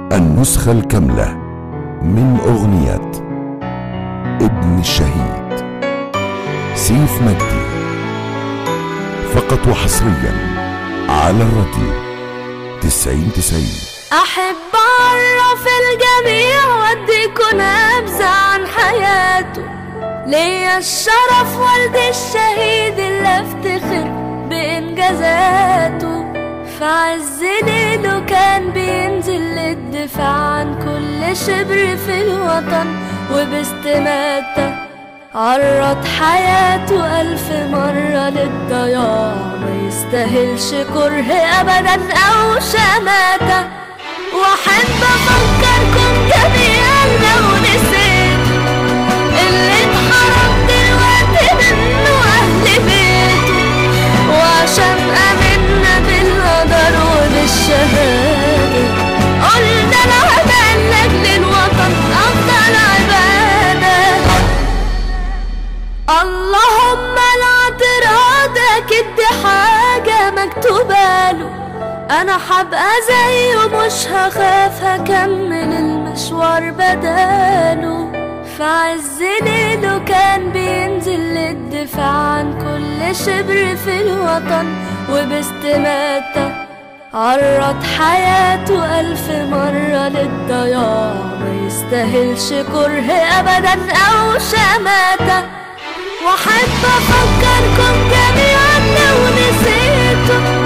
النسخة الكاملة من أغنية ابن الشهيد سيف مجدي فقط وحصريا على الراديو تسعين تسعين أحب أعرف الجميع وأديكوا نبذة عن حياته ليا الشرف والدي الشهيد اللي أفتخر بإنجازاته في عز ليله كان بينزل للدفاع عن كل شبر في الوطن وباستماتة عرض حياته ألف مرة للضياع ما يستاهلش كره أبدا أو شماتة وأحب أفكركم جميعا لو نسيت اللي اتحرم دلوقتي منه أهل بيته وعشان آمنا بالقدر وبالشهادة قلنا العمل لأجل الوطن أفضل عبادة اللهم الاعتراض اكيد دي حاجة مكتوبة له انا هبقى زيه مش هخاف هكمل المشوار بداله في عز ليله كان بينزل للدفاع عن كل شبر في الوطن وباستماتة عرض حياته ألف مرة للضياع ما يستاهلش كره أبدا أو شماتة واحب افكركم جميعا لو نسيتوا